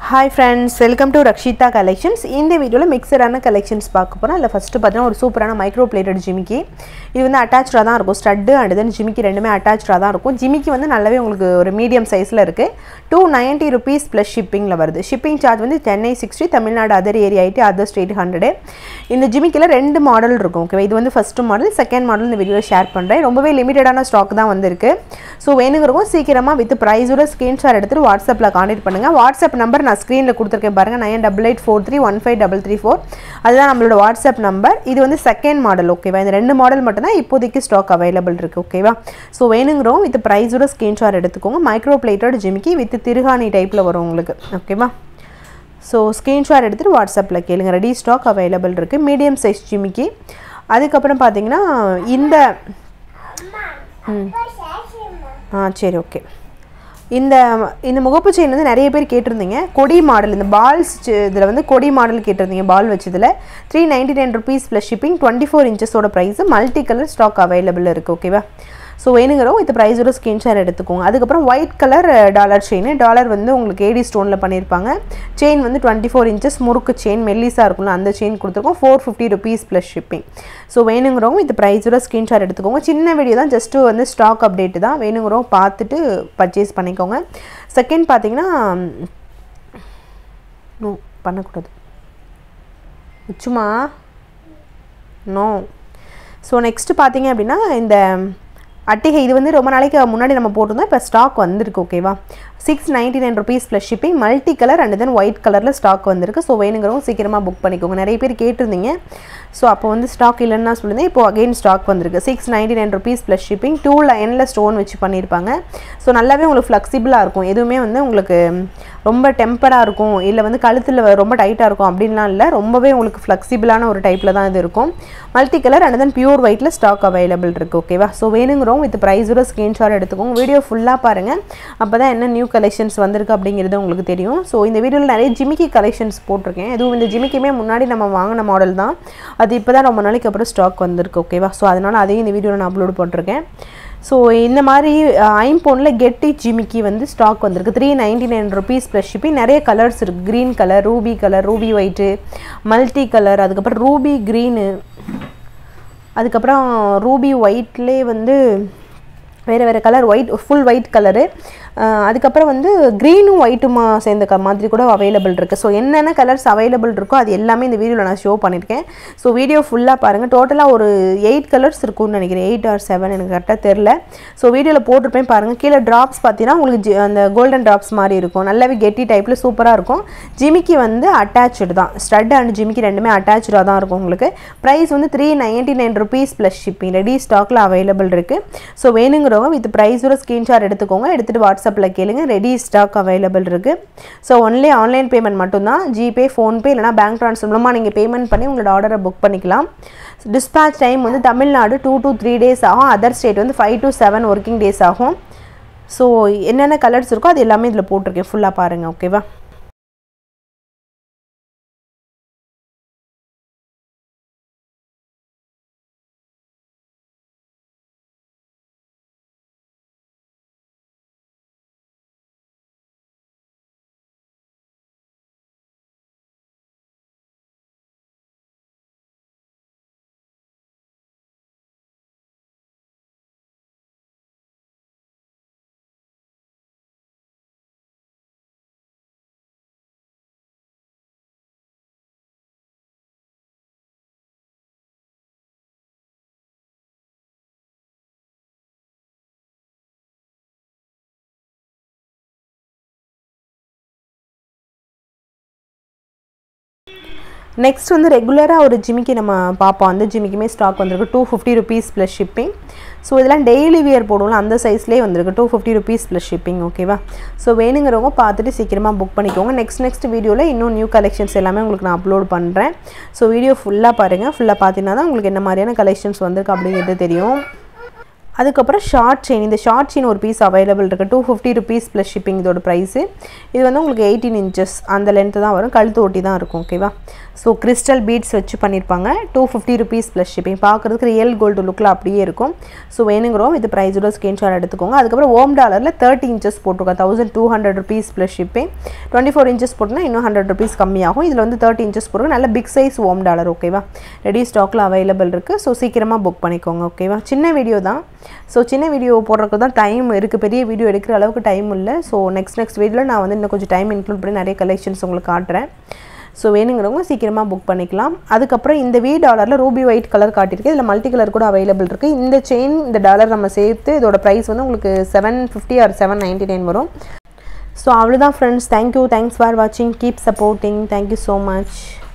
hi friends welcome to Rakshitha collections இந்த வீடியோவில் மிக்சரான collections பார்க்க போகிறோம் அதில் ஃபஸ்ட்டு பார்த்தீங்கன்னா ஒரு சூப்பரான மைக்ரோ பிளேட்டட் ஜிமிக்கி இது வந்து அட்டாச்சாக தான் இருக்கும் ஸ்டட்டு அண்ட் தென் ஜிமிக்கி ரெண்டுமே அட்டாச்சாக தான் இருக்கும் ஜிமிக்கி வந்து நல்லாவே உங்களுக்கு ஒரு மீடியம் சைஸில் இருக்குது டூ நைன்ட்டி ருபீஸ் ப்ளஸ் ஷிப்பிங்கில் வருது ஷிப்பிங் சார்ஜ் வந்து Chennai sixty Tamil Nadu other area eighty other state hundred இந்த ஜிமிக்கியில் ரெண்டு மாடல் இருக்கும் ஓகேவா இது வந்து ஃபஸ்ட்டு மாடல் செகண்ட் மாடல் இந்த வீடியோவில் ஷேர் பண்ணுறேன் ரொம்பவே லிமிட்டடான ஸ்டாக் தான் வந்திருக்கு ஸோ வேணுங்கிறவங்க சீக்கிரமாக வித் ப்ரைஸோட ஸ்க்ரீன்ஷாட் எடுத்துகிட்டு வாட்ஸ்அப்பில் கான்டெக்ட் பண்ணுங்கள் வாட்ஸ்அப் நம்பர் நான் ஸ்க்ரீனில் கொடுத்துருக்கேன் பாருங்கள் nine double eight four three one five double three four அதுதான் நம்மளோட வாட்ஸ்அப் நம்பர் இது வந்து செகண்ட் மாடல் ஓகேவா இந்த ரெண்டு மாடல் மட்டும்தான் இப்போதைக்கு ஸ்டாக் அவைலபிள் இருக்குது ஓகேவா ஸோ வேணுங்கிறோம் வித் ப்ரைஸோட ஸ்க்ரீன்ஷாட் எடுத்துக்கோங்க மைக்ரோ பிளேட்டட் ஜிமிக்கி வித் திருகாணி டைப்பில் வரும் உங்களுக்கு ஓகேவா ஸோ ஸ்க்ரீன்ஷாட் எடுத்துகிட்டு வாட்ஸ்அப்பில் கேளுங்க ரெடி ஸ்டாக் அவைலபிள் இருக்குது மீடியம் சைஸ் ஜிமிக்கி அதுக்கப்புறம் பார்த்தீங்கன்னா இந்த ம் ஆ சரி ஓகே இந்த இந்த முகப்பு செயின் வந்து நிறைய பேர் கேட்டிருந்தீங்க கொடி மாடல் இந்த பால்ஸ் இதில் வந்து கொடி மாடல் கேட்டிருந்தீங்க பால் வச்சதில் three ninety nine rupees plus shipping twenty four இன்ச்சஸோட price multi colour stock available இருக்குது ஓகேவா ஸோ வேணுங்கிறோம் இந்த ப்ரைஸோட ஸ்கிரீன்ஷாட் எடுத்துக்கோங்க அதுக்கப்புறம் white colour dollar chain dollar வந்து உங்களுக்கு ஏடி ஸ்டோனில் பண்ணியிருப்பாங்க செயின் வந்து டுவெண்ட்டி ஃபோர் இன்ச்சஸ் முறுக்கு செயின் மெல்லிஸாக இருக்கும்ல அந்த செயின் கொடுத்துருக்கோம் four fifty rupees plus shipping so வேணுங்கிறவங்க இந்த ப்ரைஸோட ஸ்க்ரீன்ஷாட் எடுத்துக்கோங்க சின்ன வீடியோ தான் ஜஸ்ட்டு வந்து ஸ்டாக் அப்டேட்டு தான் வேணுங்கிறவங்க பார்த்துட்டு பர்ச்சேஸ் பண்ணிக்கோங்க செகண்ட் பார்த்தீங்கன்னா நோ பண்ணக்கூடாது சும்மா நோ ஸோ நெக்ஸ்ட்டு பார்த்தீங்க அப்படின்னா இந்த அட்டிகை இது வந்து ரொம்ப நாளைக்கு முன்னாடி நம்ம போட்டிருந்தோம் இப்போ ஸ்டாக் வந்திருக்கு ஓகேவா six ninety nine rupees plus shipping multi colour and then white கலரில் ஸ்டாக் வந்திருக்கு ஸோ வேணுங்கிறவங்க சீக்கிரமாக புக் பண்ணிக்கோங்க நிறைய பேர் கேட்டிருந்தீங்க ஸோ அப்போ வந்து ஸ்டாக் இல்லைன்னா சொல்லியிருந்தேன் இப்போ அகெயின் ஸ்டாக் வந்திருக்கு six ninety nine rupees plus shipping two லைனில் ஸ்டோன் வச்சு பண்ணியிருப்பாங்க ஸோ நல்லாவே உங்களுக்கு ஃப்ளெக்சிபிளாக இருக்கும் எதுவுமே வந்து உங்களுக்கு ரொம்ப டெம்பராக இருக்கும் இல்லை வந்து கழுத்தில் ரொம்ப டைட்டாக இருக்கும் அப்படின்லாம் இல்லை ரொம்பவே உங்களுக்கு ஃப்ளெக்சிபிளான ஒரு டைப்பில் தான் இது இருக்கும் multi colour and then pure ஒயிட்டில் ஸ்டாக் அவைலபிள் இருக்குது ஓகேவா ஸோ வேணுங்கிறோம் வித் ப்ரைஸோட ஸ்க்ரீன்ஷாட் எடுத்துக்கோங்க வீடியோ ஃபுல்லாக பாருங்கள் அப்போ தான் என்ன நியூ கலெக்ஷன்ஸ் வந்திருக்கு அப்படிங்கிறது உங்களுக்கு தெரியும் ஸோ இந்த வீடியோவில் நிறைய ஜிமிக்கி கலெக்ஷன்ஸ் போட்டிருக்கேன் இதுவும் இந்த ஜிமிக்கியுமே முன்னாடி நம்ம வாங்கின மாடல் தான் அது இப்போ தான் ரொம்ப நாளைக்கு அப்புறம் ஸ்டாக் வந்திருக்கு ஓகேவா ஸோ அதனால் அதையும் இந்த வீடியோவில் நான் அப்லோட் போட்டிருக்கேன் ஸோ இந்த மாதிரி ஐம்போனில் கெட்டி ஜிமிக்கி வந்து ஸ்டாக் வந்திருக்கு three ninety nine rupees plus shipping நிறைய கலர்ஸ் இருக்குது green colour ruby colour ruby white multi colour அதுக்கப்புறம் ரூபி க்ரீனு அதுக்கப்புறம் ரூபி ஒயிட்லேயே வந்து வேறு வேறு colour white full white colour அதுக்கப்புறம் வந்து க்ரீனும் ஒயிட்டுமா சேர்ந்த க மாதிரி கூட அவைலபிள் இருக்குது ஸோ என்னென்ன கலர்ஸ் அவைலபிள் இருக்கோ அது எல்லாமே இந்த வீடியோவில் நான் ஷோ பண்ணியிருக்கேன் ஸோ வீடியோ ஃபுல்லாக பாருங்கள் டோட்டலாக ஒரு எயிட் கலர்ஸ் இருக்கும்னு நினைக்கிறேன் எயிட் ஆர் செவன் எனக்கு கரெக்டாக தெரில ஸோ வீடியோவில் போட்டிருப்பேன் பாருங்கள் கீழே ட்ராப்ஸ் பார்த்தீங்கன்னா உங்களுக்கு ஜி அந்த கோல்டன் ட்ராப்ஸ் மாதிரி இருக்கும் நல்லாவே கெட்டி டைப்பில் சூப்பராக இருக்கும் ஜிமிக்கி வந்து அட்டாச்சு தான் ஸ்டட் அண்ட் ஜிமிக்கி ரெண்டுமே அட்டாச்சாக தான் இருக்கும் உங்களுக்கு ப்ரைஸ் வந்து three ninety nine rupees plus shipping ready ஸ்டாக்கில் அவைலபிள் இருக்குது ஸோ வேணுங்கிறவங்க வித் ப்ரைஸோட ஸ்க்ரீன்ஷாட் எடுத்துக்கோங்க எடுத்துகிட்டு வாட்ஸ்அப்பில் கேளுங்க ரெடி ஸ்டாக் அவைலபிள் இருக்குது ஸோ ஒன்லி ஆன்லைன் பேமெண்ட் மட்டும்தான் ஜிபே ஃபோன்பே இல்லைனா பேங்க் ட்ரான்ஸ்ஃபர் மூலமாக நீங்கள் பேமெண்ட் பண்ணி உங்களோட ஆர்டரை புக் பண்ணிக்கலாம் டிஸ்பேச் டைம் வந்து Tamil Nadu two to three days ஆகும் அதர் ஸ்டேட் வந்து five to seven working days ஆகும் ஸோ என்னென்ன கலர்ஸ் இருக்கோ அது எல்லாமே இதில் போட்டிருக்கேன் ஃபுல்லாக பாருங்கள் ஓகேவா நெக்ஸ்ட் வந்து ரெகுலராக ஒரு ஜிமிக்கி நம்ம பார்ப்போம் அந்த ஜிமிக்குமே ஸ்டாக் வந்திருக்கு two fifty rupees plus shipping so இதெல்லாம் டெய்லி வியர் போடுவோம்ல அந்த சைஸ்லேயே வந்திருக்கு two fifty rupees plus shipping ஓகேவா ஸோ வேணுங்கிறவங்க பார்த்துட்டு சீக்கிரமாக புக் பண்ணிக்கோங்க நெக்ஸ்ட் நெக்ஸ்ட் வீடியோவில் இன்னும் நியூ கலெக்ஷன்ஸ் எல்லாமே உங்களுக்கு நான் அப்லோட் பண்ணுறேன் ஸோ வீடியோ ஃபுல்லாக பாருங்கள் ஃபுல்லாக பார்த்தீங்கன்னா தான் உங்களுக்கு என்ன மாதிரியான கலெக்ஷன்ஸ் வந்திருக்கு அப்படிங்கிறது தெரியும் அதுக்கப்புறம் ஷார்ட் செயின் இந்த ஷார்ட் செயின் ஒரு பீஸ் அவைலபிள் இருக்குது two fifty rupees plus shipping இதோட ப்ரைஸு இது வந்து உங்களுக்கு எயிட்டீன் இன்ச்சஸ் அந்த லென்த்து தான் வரும் கழுத்து ஒட்டி தான் இருக்கும் ஓகேவா ஸோ கிறிஸ்டல் பீட்ஸ் வச்சு பண்ணியிருப்பாங்க two fifty rupees plus shipping பார்க்குறதுக்கு ரியல் கோல்டு லுக்கில் அப்படியே இருக்கும் ஸோ வேணுங்கிறோம் இது ப்ரைஸோட ஸ்க்ரீன்ஷாட் எடுத்துக்கோங்க அதுக்கப்புறம் ஓம் டாலரில் தேர்ட்டி இன்ச்சஸ் போட்டிருக்கோம் thousand two hundred rupees plus shipping twenty four inches போட்டோன்னா இன்னும் ஹண்ட்ரட் ருபீஸ் கம்மியாகும் இதில் வந்து தேர்ட்டி இன்ச்சஸ் போட்டுருக்கோம் நல்ல பிக் சைஸ் ஓம் டாலர் ஓகேவா ரெடி ஸ்டாக்கில் அவைலபிள் இருக்குது ஸோ சீக்கிரமாக புக் பண்ணிக்கோங்க ஓகேவா சின்ன வீடியோ தான் ஸோ சின்ன வீடியோ போடுறதுக்கு தான் டைம் இருக்குது பெரிய வீடியோ எடுக்கிற அளவுக்கு டைம் இல்லை ஸோ நெக்ஸ்ட் நெக்ஸ்ட் வீடியோவில் நான் வந்து இன்னும் கொஞ்சம் டைம் இன்க்ளூட் பண்ணி நிறைய கலெக்ஷன்ஸ் உங்களுக்கு காட்டுறேன் ஸோ வேணுங்கிறவங்க சீக்கிரமாக புக் பண்ணிக்கலாம் அதுக்கப்புறம் இந்த வி டாலரில் ரூபி ஒயிட் கலர் காட்டியிருக்கு இதில் மல்டி கலர் கூட அவைலபிள் இருக்குது இந்த செயின் இந்த டாலர் நம்ம சேர்த்து இதோட ப்ரைஸ் வந்து உங்களுக்கு seven fifty or seven ninety nine வரும் ஸோ அவ்வளோதான் ஃப்ரெண்ட்ஸ் தேங்க்யூ தேங்க்ஸ் ஃபார் வாட்சிங் keep supporting thank you so much